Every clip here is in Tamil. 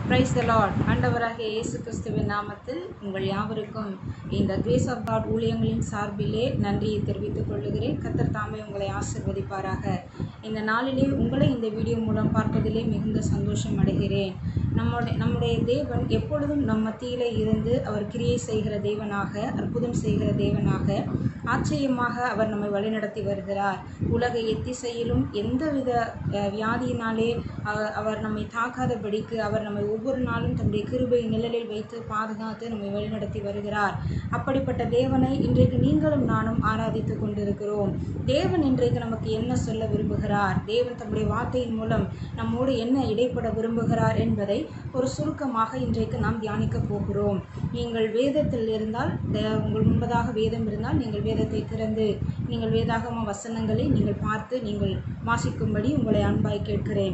பிரைஸ் த லார்ட் ஆண்டவராகிய இயேசு கிறிஸ்துவின் நாமத்தில் உங்கள் யாவருக்கும் இந்த கிரேஸ் ஆஃப் காட் ஊழியங்களின் சார்பிலே நன்றியை தெரிவித்துக் கொள்ளுகிறேன் கத்தர் தாமே உங்களை ஆசிர்வதிப்பாராக இந்த நாளிலே உங்களை இந்த வீடியோ மூலம் பார்ப்பதிலே மிகுந்த சந்தோஷம் அடைகிறேன் நம்முடைய நம்முடைய தேவன் எப்பொழுதும் நம் மத்தியிலே இருந்து அவர் கிரியை செய்கிற தேவனாக அற்புதம் செய்கிற தேவனாக ஆச்சரியமாக அவர் நம்மை வழிநடத்தி வருகிறார் உலக எத்திசையிலும் எந்தவித அஹ், வியாதியினாலே அவ- அவர் நம்மை தாக்காதபடிக்கு அவர் நம்மை ஒவ்வொரு நாளும் தம்முடைய கிருபை நிழலில் வைத்து பாதுகாத்து நம்மை வழிநடத்தி வருகிறார் அப்படிப்பட்ட தேவனை இன்றைக்கு நீங்களும் நானும் ஆராதித்து கொண்டிருக்கிறோம் தேவன் இன்றைக்கு நமக்கு என்ன சொல்ல விரும்புகிறார் தேவன் தம்முடைய வார்த்தையின் மூலம் நம்மோடு என்ன இடைப்பட விரும்புகிறார் என்பதை ஒரு சுருக்கமாக இன்றைக்கு நாம் தியானிக்க போகிறோம் நீங்கள் வேதத்தில் இருந்தால் தே- உங்கள் முன்பதாக வேதம் இருந்தால் நீங்கள் வேதத்தை திறந்து நீங்கள் வேதாகம வசனங்களை நீங்கள் பார்த்து நீங்கள் வாசிக்கும்படி உங்களை அன்பாய் கேட்கிறேன்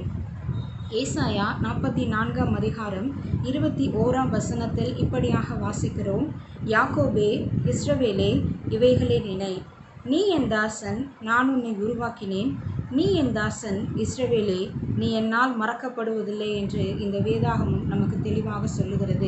ஏசாயா நாற்பத்தி நான்காம் அதிகாரம் இருபத்தி ஓராம் வசனத்தில் இப்படியாக வாசிக்கிறோம் யாக்கோபே இஸ்ரவேலே இவைகளே நினை நீ என் தாசன் நான் உன்னை உருவாக்கினேன் நீ என் தாசன் இஸ்ரவேலே நீ என்னால் மறக்கப்படுவதில்லை என்று இந்த வேதாகமம் நமக்கு தெளிவாக சொல்லுகிறது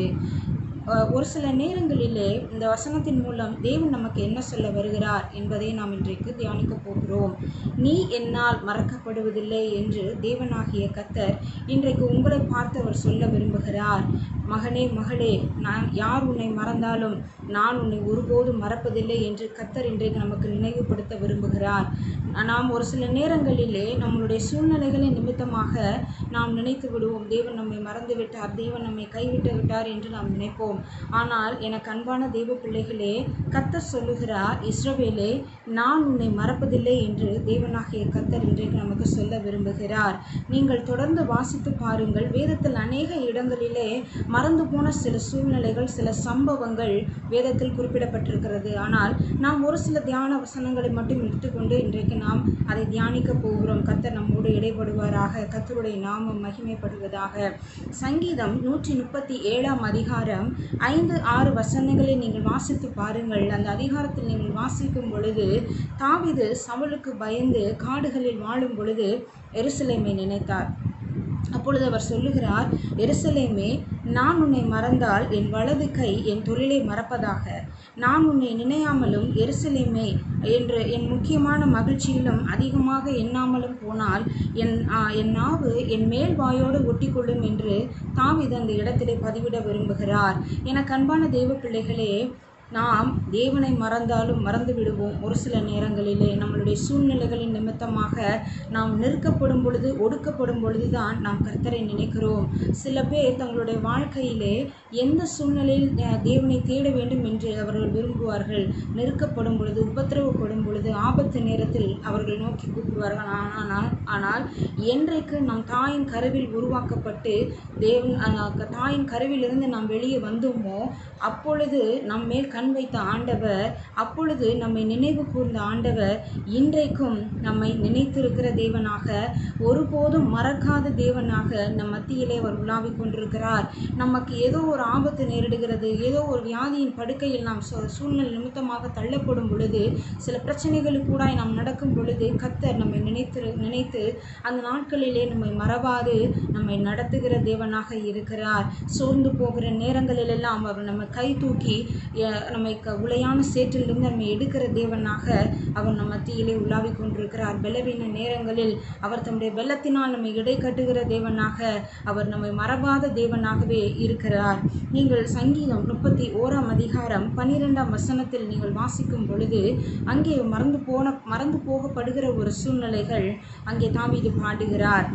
அஹ் ஒரு சில நேரங்களிலே இந்த வசனத்தின் மூலம் தேவன் நமக்கு என்ன சொல்ல வருகிறார் என்பதை நாம் இன்றைக்கு தியானிக்க போகிறோம் நீ என்னால் மறக்கப்படுவதில்லை என்று தேவனாகிய கத்தர் இன்றைக்கு உங்களை பார்த்து அவர் சொல்ல விரும்புகிறார் மகனே மகளே நான் யார் உன்னை மறந்தாலும் நான் உன்னை ஒருபோதும் மறப்பதில்லை என்று கத்தர் இன்றைக்கு நமக்கு நினைவுபடுத்த விரும்புகிறார் நாம் ஒரு சில நேரங்களிலே நம்மளுடைய சூழ்நிலைகளின் நிமித்தமாக நாம் நினைத்து விடுவோம் தேவன் நம்மை மறந்து விட்டார் தேவன் நம்மை கைவிட்டு விட்டார் என்று நாம் நினைப்போம் ஆனால் எனக்கு அன்பான தெய்வ பிள்ளைகளே கத்தர் சொல்லுகிறார் இஸ்ரவேலே நான் உன்னை மறப்பதில்லை என்று தேவனாகிய கத்தர் இன்றைக்கு நமக்கு சொல்ல விரும்புகிறார் நீங்கள் தொடர்ந்து வாசித்து பாருங்கள் வேதத்தில் அநேக இடங்களிலே மறந்து போன சில சூழ்நிலைகள் சில சம்பவங்கள் வேதத்தில் குறிப்பிடப்பட்டிருக்கிறது ஆனால் நாம் ஒரு சில தியான வசனங்களை மட்டும் எடுத்துக்கொண்டு இன்றைக்கு நாம் அதை தியானிக்க போகிறோம் கத்தர் நம்மோடு இடைப்படுவாராக கத்தருடைய நாமம் மகிமைப்படுவதாக சங்கீதம் நூற்றி முப்பத்தி ஏழாம் அதிகாரம் ஐந்து ஆறு வசனங்களை நீங்கள் வாசித்து பாருங்கள் அந்த அதிகாரத்தில் நீங்கள் வாசிக்கும் பொழுது தாவீது சவுலுக்கு பயந்து காடுகளில் வாழும் பொழுது எருசலேமை நினைத்தார் அப்பொழுது அவர் சொல்லுகிறார் எருசலேமே நான் உன்னை மறந்தால் என் வலது கை என் தொழிலை மறப்பதாக நான் உன்னை நினையாமலும் எருசலேமே என்று என் முக்கியமான மகிழ்ச்சியிலும் அதிகமாக எண்ணாமலும் போனால் என் ஆ, என் நாவு என் மேல் வாயோடு ஒட்டிக்கொள்ளும் என்று தாவீது அந்த இடத்திலே பதிவிட விரும்புகிறார் எனக்கு அன்பான தெய்வ பிள்ளைகளே நாம் தேவனை மறந்தாலும் மறந்து விடுவோம் ஒரு சில நேரங்களிலே நம்மளுடைய சூழ்நிலைகளின் நிமித்தமாக நாம் நெருக்கப்படும் பொழுது ஒடுக்கப்படும் பொழுதுதான் நாம் கர்த்தரை நினைக்கிறோம் சில பேர் தங்களுடைய வாழ்க்கையிலே எந்த சூழ்நிலையில் அஹ், தேவனை தேட வேண்டும் என்று அவர்கள் விரும்புவார்கள் நெருக்கப்படும் பொழுது உபத்திரவப்படும் பொழுது ஆபத்து நேரத்தில் அவர்கள் நோக்கி கூப்பிடுவார்கள் ஆனால் ஆனால் என்றைக்கு நம் தாயின் கருவில் உருவாக்கப்பட்டு தேவன் அஹ், தாயின் கருவிலிருந்து நாம் வெளியே வந்தோமோ அப்பொழுது நம் மேல் கண் வைத்த ஆண்டவர் அப்பொழுது நம்மை நினைவு கூர்ந்த ஆண்டவர் இன்றைக்கும் நம்மை நினைத்திருக்கிற தேவனாக ஒருபோதும் மறக்காத தேவனாக நம் மத்தியிலே அவர் உலாவிக் கொண்டிருக்கிறார் நமக்கு ஏதோ ஒரு ஆபத்து நேரிடுகிறது ஏதோ ஒரு வியாதியின் படுக்கையில் நாம் சூ- சூழ்நிலை நிமித்தமாக தள்ளப்படும் பொழுது சில பிரச்சனைகளுக்கூடாய் நாம் நடக்கும் பொழுது கத்தர் நம்மை நினைத்து நினைத்து அந்த நாட்களிலே நம்மை மறவாது நம்மை நடத்துகிற தேவனாக இருக்கிறார் சோர்ந்து போகிற நேரங்களிலெல்லாம் அவர் நம்ம கை தூக்கி அஹ், நம்மை க உளையான சேற்றிலிருந்து நம்மை எடுக்கிற தேவனாக அவர் நம் மத்தியிலே உலாவிக் கொண்டிருக்கிறார் பலவீன நேரங்களில் அவர் தம்முடைய வெள்ளத்தினால் நம்மை இடை கட்டுகிற தேவனாக அவர் நம்மை மறவாத தேவனாகவே இருக்கிறார் நீங்கள் சங்கீதம் முப்பத்தி ஓராம் அதிகாரம் பன்னிரெண்டாம் வசனத்தில் நீங்கள் வாசிக்கும் பொழுது அங்கே மறந்து போன மறந்து போகப்படுகிற ஒரு சூழ்நிலைகள் அங்கே தாவீது பாடுகிறார்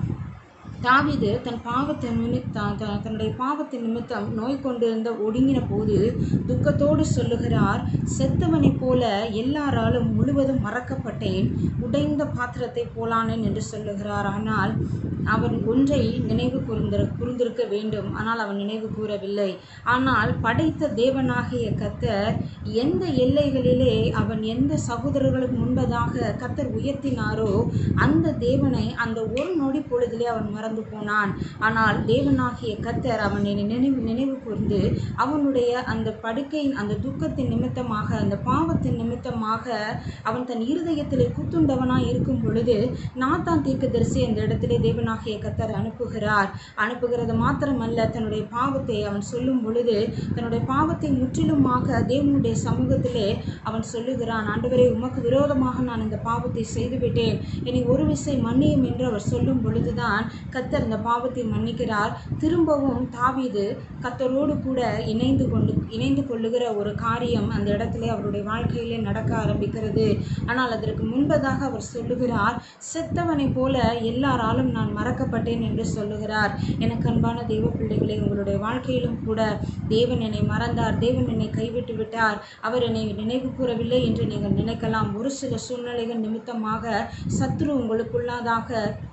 தாவீது தன் பாவத்தின் நிமித்தம் த- தன்னுடைய பாவத்தின் நிமித்தம் நோய் கொண்டிருந்த ஒடுங்கின போது துக்கத்தோடு சொல்லுகிறார் செத்தவனைப் போல எல்லாராலும் முழுவதும் மறக்கப்பட்டேன் உடைந்த பாத்திரத்தை போலானேன் என்று சொல்லுகிறார் ஆனால் அவன் ஒன்றை நினைவு கூர்ந்திரு கூர்ந்திருக்க வேண்டும் ஆனால் அவன் நினைவு கூறவில்லை ஆனால் படைத்த தேவனாகிய கத்தர் எந்த எல்லைகளிலே அவன் எந்த சகோதரர்களுக்கு முன்பதாக கத்தர் உயர்த்தினாரோ அந்த தேவனை அந்த ஒரு நொடி பொழுதிலே அவன் மறந்து மறந்து போனான் ஆனால் தேவனாகிய கத்தர் அவனை நினைவு நினைவு கூர்ந்து அவனுடைய அந்த படுக்கையின் அந்த துக்கத்தின் நிமித்தமாக அந்த பாவத்தின் நிமித்தமாக அவன் தன் இருதயத்திலே குத்துண்டவனாய் இருக்கும் பொழுது நாத்தான் தீர்க்கதரிசி அந்த இடத்திலே தேவனாகிய கத்தர் அனுப்புகிறார் அனுப்புகிறது மாத்திரமல்ல தன்னுடைய பாவத்தை அவன் சொல்லும் பொழுது தன்னுடைய பாவத்தை முற்றிலுமாக தேவனுடைய சமூகத்திலே அவன் சொல்லுகிறான் ஆண்டவரே உமக்கு விரோதமாக நான் இந்த பாவத்தை செய்துவிட்டேன் இனி ஒரு விசை மன்னியும் என்று அவர் சொல்லும் பொழுதுதான் கத்தர் இந்த பாவத்தை மன்னிக்கிறார் திரும்பவும் தாவீது கத்தரோடு கூட இணைந்து கொண்டு இணைந்து கொள்ளுகிற ஒரு காரியம் அந்த இடத்திலே அவருடைய வாழ்க்கையிலே நடக்க ஆரம்பிக்கிறது ஆனால் அதற்கு முன்பதாக அவர் சொல்லுகிறார் செத்தவனைப் போல எல்லாராலும் நான் மறக்கப்பட்டேன் என்று சொல்லுகிறார் எனக்கு அன்பான தெய்வ பிள்ளைகளே உங்களுடைய வாழ்க்கையிலும் கூட தேவன் என்னை மறந்தார் தேவன் என்னை கைவிட்டு விட்டார் அவர் என்னை நினைவு கூறவில்லை என்று நீங்கள் நினைக்கலாம் ஒரு சில சூழ்நிலைகள் நிமித்தமாக சத்ரு உங்களுக்குள்ளாதாக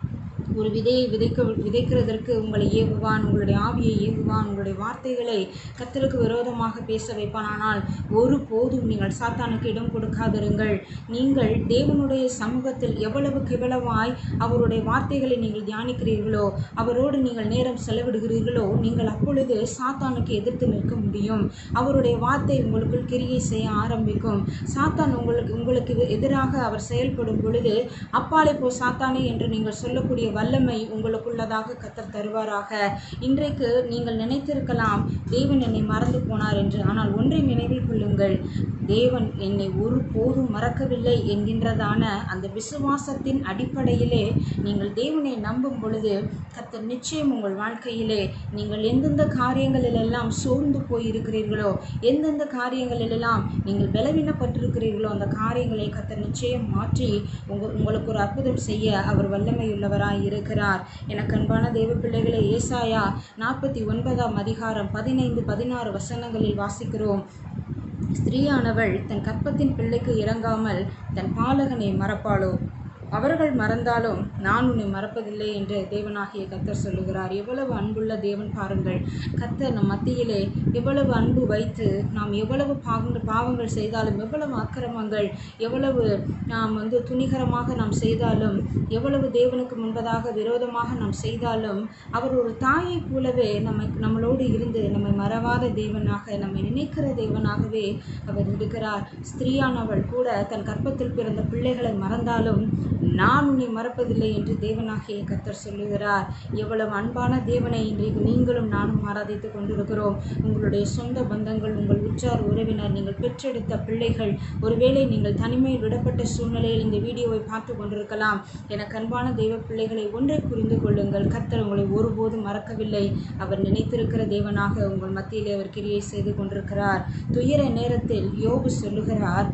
ஒரு விதையை விதைக்க விதைக்கிறதற்கு உங்களை ஏவுவான் உங்களுடைய ஆவியை ஏவுவான் உங்களுடைய வார்த்தைகளை கத்தருக்கு விரோதமாக பேச வைப்பான் ஆனால் ஒரு போதும் நீங்கள் சாத்தானுக்கு இடம் கொடுக்காதிருங்கள் நீங்கள் தேவனுடைய சமூகத்தில் எவ்வளவுக்கு எவ்வளவாய் அவருடைய வார்த்தைகளை நீங்கள் தியானிக்கிறீர்களோ அவரோடு நீங்கள் நேரம் செலவிடுகிறீர்களோ நீங்கள் அப்பொழுது சாத்தானுக்கு எதிர்த்து நிற்க முடியும் அவருடைய வார்த்தை உங்களுக்குள் கிரியை செய்ய ஆரம்பிக்கும் சாத்தான் உங்களுக்கு உங்களுக்கு எதிராக அவர் செயல்படும் பொழுது அப்பாலே போ சாத்தானே என்று நீங்கள் சொல்லக்கூடிய வல்லமை உங்களுக்குள்ளதாக கத்தர் தருவாராக இன்றைக்கு நீங்கள் நினைத்திருக்கலாம் தேவன் என்னை மறந்து போனார் என்று ஆனால் ஒன்றை நினைவில் கொள்ளுங்கள் தேவன் என்னை ஒரு போதும் மறக்கவில்லை என்கின்றதான அந்த விசுவாசத்தின் அடிப்படையிலே நீங்கள் தேவனை நம்பும் பொழுது கத்தர் நிச்சயம் உங்கள் வாழ்க்கையிலே நீங்கள் எந்தெந்த காரியங்களிலெல்லாம் சோர்ந்து போயிருக்கிறீர்களோ எந்தெந்த காரியங்களிலெல்லாம் நீங்கள் பலவீனப்பட்டிருக்கிறீர்களோ அந்த காரியங்களை கத்தர் நிச்சயம் மாற்றி உங்கள் உங்களுக்கு ஒரு அற்புதம் செய்ய அவர் வல்லமையுள்ளவராய் இருக்கிறார் எனக்கு அன்பான தேவ பிள்ளைகளே ஏசாயா நாற்பத்தி ஒன்பதாம் அதிகாரம் பதினைந்து பதினாறு வசனங்களில் வாசிக்கிறோம் ஸ்திரீயானவள் தன் கற்பத்தின் பிள்ளைக்கு இறங்காமல் தன் பாலகனை மறப்பாளோ அவர்கள் மறந்தாலும் நான் உன்னை மறப்பதில்லை என்று தேவனாகிய கத்தர் சொல்லுகிறார் எவ்வளவு அன்புள்ள தேவன் பாருங்கள் கத்தர் நம் மத்தியிலே எவ்வளவு அன்பு வைத்து நாம் எவ்வளவு பாவங்கள் பாவங்கள் செய்தாலும் எவ்வளவு அக்கிரமங்கள் எவ்வளவு நாம் வந்து துணிகரமாக நாம் செய்தாலும் எவ்வளவு தேவனுக்கு முன்பதாக விரோதமாக நாம் செய்தாலும் அவர் ஒரு தாயைப் போலவே நம்மை நம்மளோடு இருந்து நம்மை மறவாத தேவனாக நம்மை நினைக்கிற தேவனாகவே அவர் இருக்கிறார் ஸ்திரீயானவள் கூட தன் கற்பத்தில் பிறந்த பிள்ளைகளை மறந்தாலும் நான் உன்னை மறப்பதில்லை என்று தேவனாகிய கத்தர் சொல்லுகிறார் எவ்வளவு அன்பான தேவனை இன்றைக்கு நீங்களும் நானும் ஆராதித்துக் கொண்டிருக்கிறோம் உங்களுடைய சொந்த பந்தங்கள் உங்கள் உற்றார் உறவினர் நீங்கள் பெற்றெடுத்த பிள்ளைகள் ஒருவேளை நீங்கள் தனிமையில் விடப்பட்ட சூழ்நிலையில் இந்த வீடியோவை பார்த்து கொண்டிருக்கலாம் எனக்கு அன்பான தெய்வ பிள்ளைகளை ஒன்றை புரிந்து கொள்ளுங்கள் கத்தர் உங்களை ஒருபோதும் மறக்கவில்லை அவர் நினைத்திருக்கிற தேவனாக உங்கள் மத்தியிலே அவர் கிரியை செய்து கொண்டிருக்கிறார் துயர நேரத்தில் யோபு சொல்லுகிறார்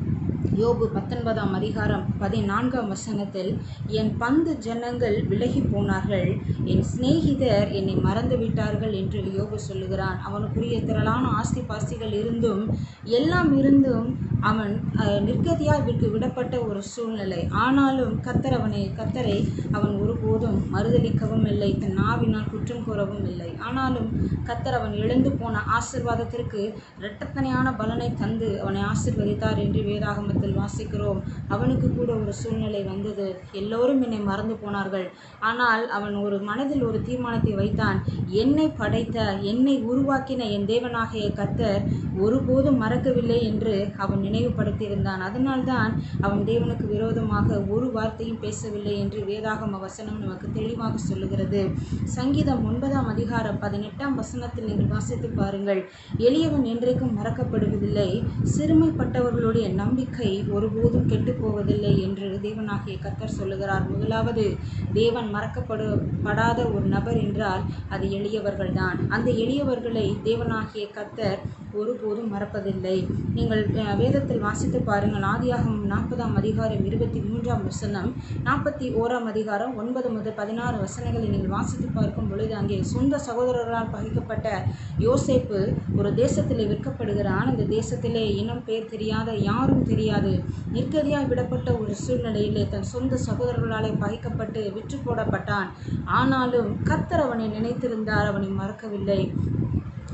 யோபு பத்தொன்பதாம் அதிகாரம் பதினான்காம் வசனத்தில் என் பந்து ஜனங்கள் விலகி போனார்கள் என் சிநேகிதர் என்னை மறந்து விட்டார்கள் என்று யோபு சொல்லுகிறான் அவனுக்குரிய திரளான ஆஸ்தி பாஸ்திகள் இருந்தும் எல்லாம் இருந்தும் அவன் அஹ், நிர்கதியாய் விட்டு விடப்பட்ட ஒரு சூழ்நிலை ஆனாலும் கத்தர் அவனை கத்தரை அவன் ஒருபோதும் மறுதலிக்கவும் இல்லை தன் நாவினால் குற்றம் கூறவும் இல்லை ஆனாலும் கத்தர் அவன் இழந்து போன ஆசிர்வாதத்திற்கு இரட்டத்தனையான பலனை தந்து அவனை ஆசிர்வதித்தார் என்று வேதாகமத்தில் வாசிக்கிறோம் அவனுக்கு கூட ஒரு சூழ்நிலை வந்தது எல்லோரும் என்னை மறந்து போனார்கள் ஆனால் அவன் ஒரு மனதில் ஒரு தீர்மானத்தை வைத்தான் என்னை படைத்த என்னை உருவாக்கின என் தேவனாகிய கத்தர் ஒருபோதும் மறக்கவில்லை என்று அவன் நினைவுபடுத்தியிருந்தான் அதனால்தான் அவன் தேவனுக்கு விரோதமாக ஒரு வார்த்தையும் பேசவில்லை என்று வேதாகம வசனம் நமக்கு தெளிவாக சொல்லுகிறது சங்கீதம் ஒன்பதாம் அதிகாரம் பதினெட்டாம் வசனத்தில் நீங்கள் வாசித்து பாருங்கள் எளியவன் என்றைக்கும் மறக்கப்படுவதில்லை சிறுமைப்பட்டவர்களுடைய நம்பிக்கை ஒருபோதும் கெட்டுப் போவதில்லை என்று தேவனாகிய கத்தர் சொல்லுகிறார் முதலாவது தேவன் மறக்கப்படு படாத ஒரு நபர் என்றால் அது எளியவர்கள்தான் அந்த எளியவர்களை தேவனாகிய கத்தர் ஒருபோதும் மறப்பதில்லை நீங்கள் அஹ், வேதத்தில் வாசித்து பாருங்கள் ஆதியாகமம் நாற்பதாம் அதிகாரம் இருபத்தி மூன்றாம் வசனம் நாற்பத்தி ஓராம் அதிகாரம் ஒன்பது முதல் பதினாறு வசனங்களை நீங்கள் வாசித்து பார்க்கும் பொழுது அங்கே சொந்த சகோதரர்களால் பகிக்கப்பட்ட யோசேப்பு ஒரு தேசத்திலே விற்கப்படுகிறான் அந்த தேசத்திலே இனம் பேர் தெரியாத யாரும் தெரியாது நிர்கதியாய் விடப்பட்ட ஒரு சூழ்நிலையிலே தன் சொந்த சகோதரர்களாலே பகைக்கப்பட்டு விற்று போடப்பட்டான் ஆனாலும் கர்த்தர் அவனை நினைத்திருந்தார் அவனை மறக்கவில்லை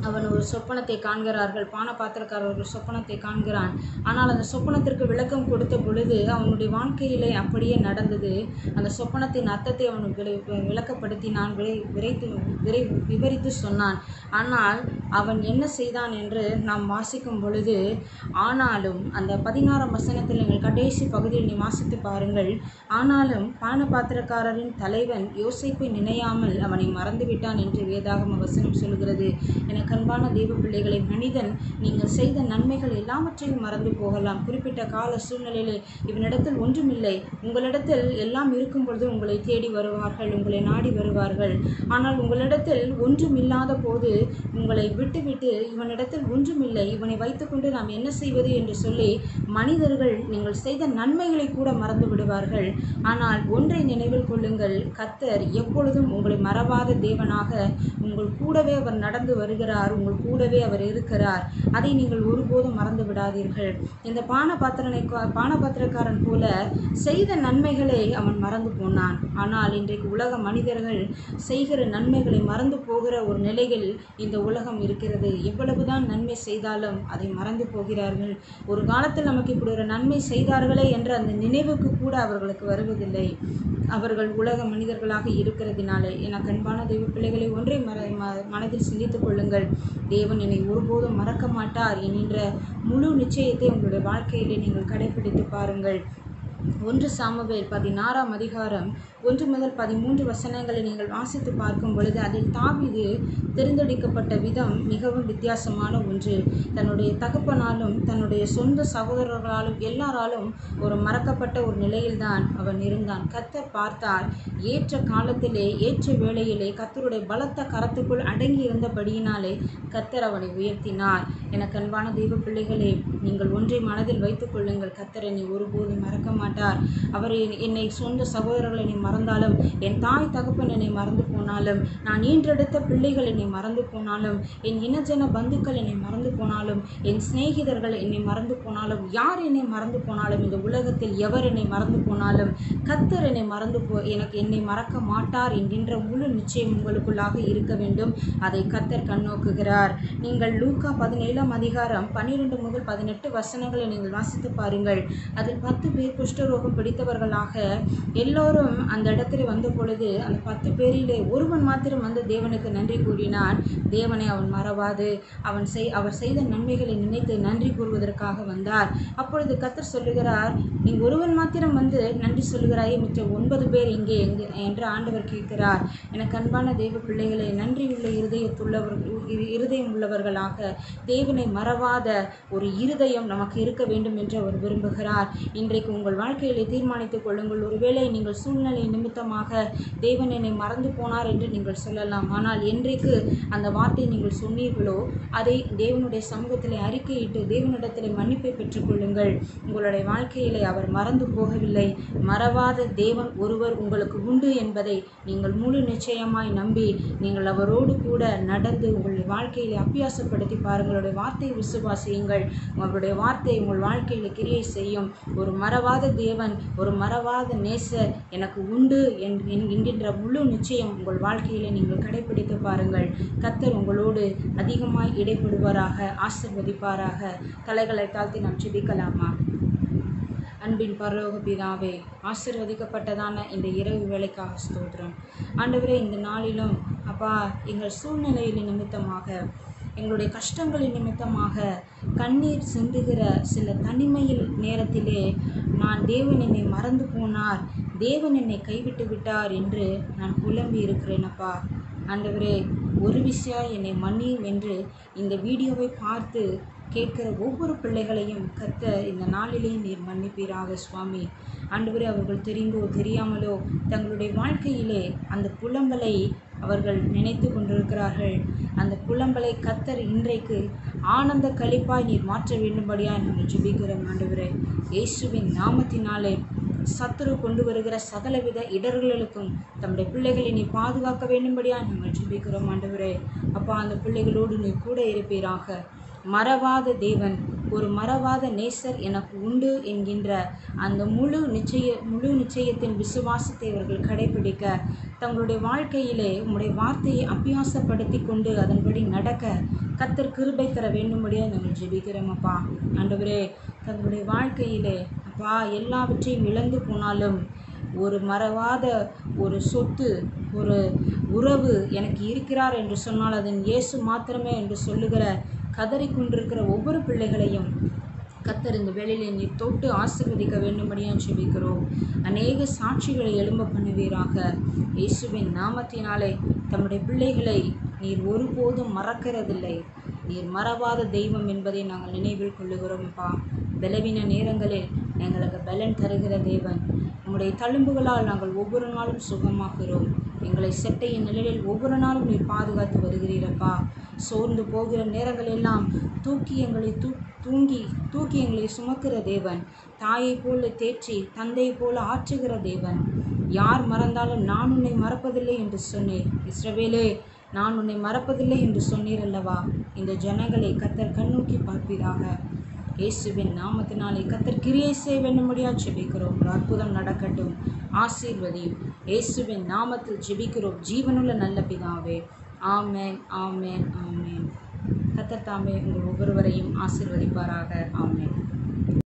அவன் ஒரு சொப்பனத்தை காண்கிறார்கள் பானபாத்திரக்காரர் ஒரு சொப்பனத்தை காண்கிறான் ஆனால் அந்த சொப்பனத்திற்கு விளக்கம் கொடுத்த பொழுது அவனுடைய வாழ்க்கையிலே அப்படியே நடந்தது அந்த சொப்பனத்தின் அர்த்தத்தை அவன் விளை விளக்கப்படுத்தினான் விரை விரைத்து விரை விவரித்து சொன்னான் ஆனால் அவன் என்ன செய்தான் என்று நாம் வாசிக்கும் பொழுது ஆனாலும் அந்த பதினாறாம் வசனத்தில் நீங்கள் கடைசி பகுதியில் நீ வாசித்து பாருங்கள் ஆனாலும் பானபாத்திரக்காரரின் தலைவன் யோசிப்பை நினையாமல் அவனை மறந்துவிட்டான் என்று வேதாகம வசனம் சொல்கிறது எனக்கு அன்பான தெய்வ பிள்ளைகளை மனிதன் நீங்கள் செய்த நன்மைகள் எல்லாவற்றையும் மறந்து போகலாம் குறிப்பிட்ட கால சூழ்நிலையிலே இவனிடத்தில் ஒன்றுமில்லை உங்களிடத்தில் எல்லாம் இருக்கும் பொழுது உங்களை தேடி வருவார்கள் உங்களை நாடி வருவார்கள் ஆனால் உங்களிடத்தில் ஒன்றுமில்லாத போது உங்களை விட்டுவிட்டு இவனிடத்தில் ஒன்றுமில்லை இவனை வைத்துக்கொண்டு நாம் என்ன செய்வது என்று சொல்லி மனிதர்கள் நீங்கள் செய்த நன்மைகளை கூட மறந்து விடுவார்கள் ஆனால் ஒன்றை நினைவில் கொள்ளுங்கள் கத்தர் எப்பொழுதும் உங்களை மறவாத தேவனாக உங்கள் கூடவே அவர் நடந்து வருகிறார் உங்கள் கூடவே அவர் இருக்கிறார் அதை நீங்கள் ஒருபோதும் மறந்து விடாதீர்கள் இந்த பானபாத்திரனை பானபாத்திரக்காரன் போல செய்த நன்மைகளை அவன் மறந்து போனான் ஆனால் இன்றைக்கு உலக மனிதர்கள் செய்கிற நன்மைகளை மறந்து போகிற ஒரு நிலையில் இந்த உலகம் இருக்கிறது எவ்வளவுதான் நன்மை செய்தாலும் அதை மறந்து போகிறார்கள் ஒரு காலத்தில் நமக்கு இப்படி ஒரு நன்மை செய்தார்களே என்ற அந்த நினைவுக்கு கூட அவர்களுக்கு வருவதில்லை அவர்கள் உலக மனிதர்களாக இருக்கிறதினாலே எனக்கு அன்பான தெய்வ பிள்ளைகளை ஒன்றை மற ம- மனதில் சிந்தித்துக் கொள்ளுங்கள் தேவன் என்னை ஒருபோதும் மறக்க மாட்டார் என்கின்ற முழு நிச்சயத்தை உங்களுடைய வாழ்க்கையிலே நீங்கள் கடைபிடித்து பாருங்கள் ஒன்று சாமுவேல் பதினாறாம் அதிகாரம் ஒன்று முதல் பதிமூன்று வசனங்களை நீங்கள் வாசித்து பார்க்கும் பொழுது அதில் தாவீது தெரிந்தெடுக்கப்பட்ட விதம் மிகவும் வித்தியாசமான ஒன்று தன்னுடைய தகப்பனாலும் தன்னுடைய சொந்த சகோதரர்களாலும் எல்லாராலும் ஒரு மறக்கப்பட்ட ஒரு நிலையில்தான் அவன் இருந்தான் கத்தர் பார்த்தார் ஏற்ற காலத்திலே ஏற்ற வேளையிலே கத்தருடைய பலத்த கரத்துக்குள் அடங்கி இருந்தபடியினாலே கத்தர் அவனை உயர்த்தினார் எனக்கு அன்பான தெய்வ பிள்ளைகளே நீங்கள் ஒன்றை மனதில் வைத்துக் கொள்ளுங்கள் கத்தர் என்னை ஒருபோதும் மறக்க மாட்டார் அவர் என்- என்னை சொந்த சகோதரர்கள் என்னை மறந்தாலும் என் தாய் தகப்பன் என்னை மறந்து போனாலும் நான் ஈன்றெடுத்த பிள்ளைகள் என்னை மறந்து போனாலும் என் இனஜன பந்துக்கள் என்னை மறந்து போனாலும் என் சிநேகிதர்கள் என்னை மறந்து போனாலும் யார் என்னை மறந்து போனாலும் இந்த உலகத்தில் எவர் என்னை மறந்து போனாலும் கத்தர் என்னை மறந்து போ எனக்கு என்னை மறக்க மாட்டார் என்கின்ற முழு நிச்சயம் உங்களுக்குள்ளாக இருக்க வேண்டும் அதை கத்தர் கண்ணோக்குகிறார் நீங்கள் லூக்கா பதினேழாம் அதிகாரம் பன்னிரெண்டு முதல் பதினெட்டு வசனங்களை நீங்கள் வாசித்து பாருங்கள் அதில் பத்து பேர் குஷ்டரோகம் பிடித்தவர்களாக எல்லோரும் அந்த இடத்துல வந்த பொழுது அந்த பத்து பேரிலே ஒருவன் மாத்திரம் வந்து தேவனுக்கு நன்றி கூறினான் தேவனை அவன் மறவாது அவன் செய் அவர் செய்த நன்மைகளை நினைத்து நன்றி கூறுவதற்காக வந்தார் அப்பொழுது கத்தர் சொல்லுகிறார் நீ ஒருவன் மாத்திரம் வந்து நன்றி சொல்லுகிறாயே மிச்ச ஒன்பது பேர் எங்கே எங்கே என்று ஆண்டவர் கேட்கிறார் எனக்கு அன்பான தெய்வ பிள்ளைகளை நன்றி உள்ள இருதயத்துள்ளவர்கள் இரு- இருதயம் உள்ளவர்களாக தேவனை மறவாத ஒரு இருதயம் நமக்கு இருக்க வேண்டும் என்று அவர் விரும்புகிறார் இன்றைக்கு உங்கள் வாழ்க்கையிலே தீர்மானித்துக் கொள்ளுங்கள் ஒருவேளை நீங்கள் சூழ்நிலை நிமித்தமாக தேவன் என்னை மறந்து போனார் என்று நீங்கள் சொல்லலாம் ஆனால் என்றைக்கு அந்த வார்த்தை நீங்கள் சொன்னீர்களோ அதை தேவனுடைய சமூகத்திலே அறிக்கையிட்டு தேவனிடத்திலே மன்னிப்பை பெற்றுக்கொள்ளுங்கள் உங்களுடைய வாழ்க்கையிலே அவர் மறந்து போகவில்லை மறவாத தேவன் ஒருவர் உங்களுக்கு உண்டு என்பதை நீங்கள் முழு நிச்சயமாய் நம்பி நீங்கள் அவரோடு கூட நடந்து உங்களுடைய வாழ்க்கையிலே அபியாசப்படுத்தி பாருங்களுடைய வார்த்தையை விசுவாசியுங்கள் அவருடைய வார்த்தை உங்கள் வாழ்க்கையில் கிரியை செய்யும் ஒரு மறவாத தேவன் ஒரு மறவாத நேசர் எனக்கு உண்டு என்- என்- என்கின்ற முழு நிச்சயம் உங்கள் வாழ்க்கையிலே நீங்கள் கடைபிடித்து பாருங்கள் கத்தர் உங்களோடு அதிகமாய் இடைப்படுவாராக ஆசிர்வதிப்பாராக தலைகளை தாழ்த்தி நாம் ஜெபிக்கலாமா அன்பின் பரலோக பிதாவே ஆசிர்வதிக்கப்பட்டதான இந்த இரவு வேலைக்காக ஸ்தோத்திரம் ஆண்டவரே இந்த நாளிலும் அப்பா எங்கள் சூழ்நிலையின் நிமித்தமாக எங்களுடைய கஷ்டங்களின் நிமித்தமாக கண்ணீர் சிந்துகிற சில தனிமையில் நேரத்திலே நான் தேவன் என்னை மறந்து போனார் தேவன் என்னை கைவிட்டு விட்டார் என்று நான் புலம்பி இருக்கிறேன் அப்பா ஆண்டவரே ஒரு விஷயம் என்னை மன்னியும் என்று இந்த வீடியோவை பார்த்து கேட்கிற ஒவ்வொரு பிள்ளைகளையும் கத்த இந்த நாளிலே நீர் மன்னிப்பீராக சுவாமி ஆண்டவரே அவர்கள் தெரிந்தோ தெரியாமலோ தங்களுடைய வாழ்க்கையிலே அந்த புலம்பலை அவர்கள் நினைத்து கொண்டிருக்கிறார்கள் அந்த புலம்பலை கத்தர் இன்றைக்கு ஆனந்த களிப்பாய் நீர் மாற்ற வேண்டும்படியாய் நாங்கள் ஜெபிக்கிறோம் ஆண்டவரே இயேசுவின் நாமத்தினாலே சத்துரு கொண்டு வருகிற சகலவித இடர்களுக்கும் தம்முடைய பிள்ளைகளை நீ பாதுகாக்க வேண்டும்படியாய் நாங்கள் ஜெபிக்கிறோம் ஆண்டவரே அப்பா அந்த பிள்ளைகளோடு நீ கூட இருப்பீராக மறவாத தேவன் ஒரு மறவாத நேசர் எனக்கு உண்டு என்கின்ற அந்த முழு நிச்சய முழு நிச்சயத்தின் விசுவாசத்தை அவர்கள் கடைபிடிக்க தங்களுடைய வாழ்க்கையிலே உம்முடைய வார்த்தையை அபியாசப்படுத்தி கொண்டு அதன்படி நடக்க கத்தர் கிருபை தர வேண்டும்படியாக நாங்கள் ஜெபிக்கிறோம் அப்பா ஆண்டவரே தங்களுடைய வாழ்க்கையிலே அப்பா எல்லாவற்றையும் இழந்து போனாலும் ஒரு மறவாத ஒரு சொத்து ஒரு உறவு எனக்கு இருக்கிறார் என்று சொன்னால் அதன் இயேசு மாத்திரமே என்று சொல்லுகிற கதறிக்கொண்டிருக்கிற ஒவ்வொரு பிள்ளைகளையும் கத்தர் இந்த வேளையிலே நீர் தொட்டு ஆசீர்வதிக்க வேண்டும்படியாக ஜெபிக்கிறோம் அநேக சாட்சிகளை எழும்ப பண்ணுவீராக இயேசுவின் நாமத்தினாலே தம்முடைய பிள்ளைகளை நீர் ஒருபோதும் மறக்கிறதில்லை நீர் மறவாத தெய்வம் என்பதை நாங்கள் நினைவில் கொள்ளுகிறோம்ப்பா பலவீன நேரங்களில் எங்களுக்கு பலன் தருகிற தேவன் உம்முடைய தழும்புகளால் நாங்கள் ஒவ்வொரு நாளும் சுகமாகிறோம் எங்களை செட்டையின் நிழலில் ஒவ்வொரு நாளும் நீர் பாதுகாத்து வருகிறீரப்பா சோர்ந்து போகிற நேரங்கள் எல்லாம் தூக்கி எங்களை தூ தூங்கி தூக்கி எங்களை சுமக்கிற தேவன் தாயை போல தேற்றி தந்தை போல ஆற்றுகிற தேவன் யார் மறந்தாலும் நான் உன்னை மறப்பதில்லை என்று சொன்னேன் இஸ்ரவேலே நான் உன்னை மறப்பதில்லை என்று சொன்னீர் அல்லவா இந்த ஜனங்களை கத்தர் கண்ணோக்கி பார்ப்பீராக இயேசுவின் நாமத்தினாலே கத்தர் கிரியை செய்ய வேண்டும்படியா ஜெபிக்கிறோம் ஒரு அற்புதம் நடக்கட்டும் ஆசீர்வதியும் இயேசுவின் நாமத்தில் ஜெபிக்கிறோம் ஜீவனுள்ள நல்ல பிதாவே ஆமேன் ஆமேன் ஆமேன் கத்தர் தாமே உங்கள் ஒவ்வொருவரையும் ஆசீர்வதிப்பாராக ஆமேன்